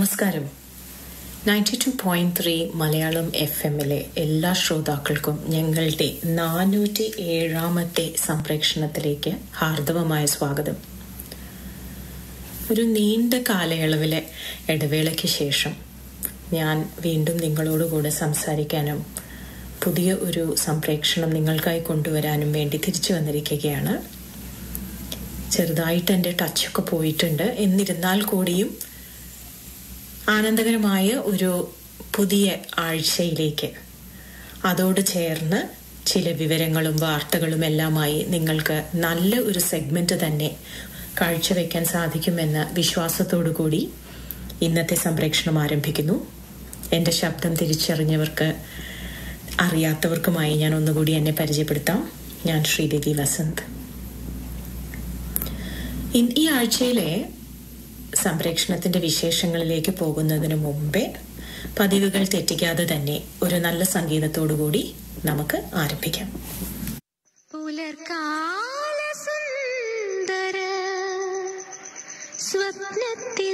നമസ്കാരം ninety two point three Malayalam F എമ്മിലെ എല്ലാ ശ്രോതാക്കൾക്കും ഞങ്ങളുടെ നാനൂറ്റി ഏഴാമത്തെ സംപ്രേഷണത്തിലേക്ക് ഹാർദവമായ സ്വാഗതം ഒരു നീണ്ട കാലയളവിലെ ഇടവേളയ്ക്ക് ശേഷം ഞാൻ വീണ്ടും നിങ്ങളോടുകൂടെ സംസാരിക്കാനും പുതിയ ഒരു സംപ്രേക്ഷണം നിങ്ങൾക്കായി കൊണ്ടുവരാനും വേണ്ടി തിരിച്ചു വന്നിരിക്കുകയാണ് ചെറുതായിട്ട് എൻ്റെ ടച്ചൊക്കെ പോയിട്ടുണ്ട് എന്നിരുന്നാൽ കൂടിയും ആനന്ദകരമായ ഒരു പുതിയ ആഴ്ചയിലേക്ക് അതോട് ചേർന്ന് ചില വിവരങ്ങളും വാർത്തകളും എല്ലാമായി നിങ്ങൾക്ക് നല്ല ഒരു സെഗ്മെന്റ് തന്നെ കാഴ്ചവെക്കാൻ സാധിക്കുമെന്ന വിശ്വാസത്തോടു കൂടി ഇന്നത്തെ സംപ്രേഷണം ആരംഭിക്കുന്നു എൻ്റെ ശബ്ദം തിരിച്ചറിഞ്ഞവർക്ക് അറിയാത്തവർക്കുമായി ഞാൻ ഒന്നുകൂടി എന്നെ പരിചയപ്പെടുത്താം ഞാൻ ശ്രീദേവി വസന്ത് ഈ ആഴ്ചയിലെ സംപ്രേഷണത്തിന്റെ വിശേഷങ്ങളിലേക്ക് പോകുന്നതിന് മുമ്പേ പതിവുകൾ തെറ്റിക്കാതെ തന്നെ ഒരു നല്ല സംഗീതത്തോടുകൂടി നമുക്ക് ആരംഭിക്കാം പുലർക്കാല സുന്ദര സ്വപ്നത്തിൽ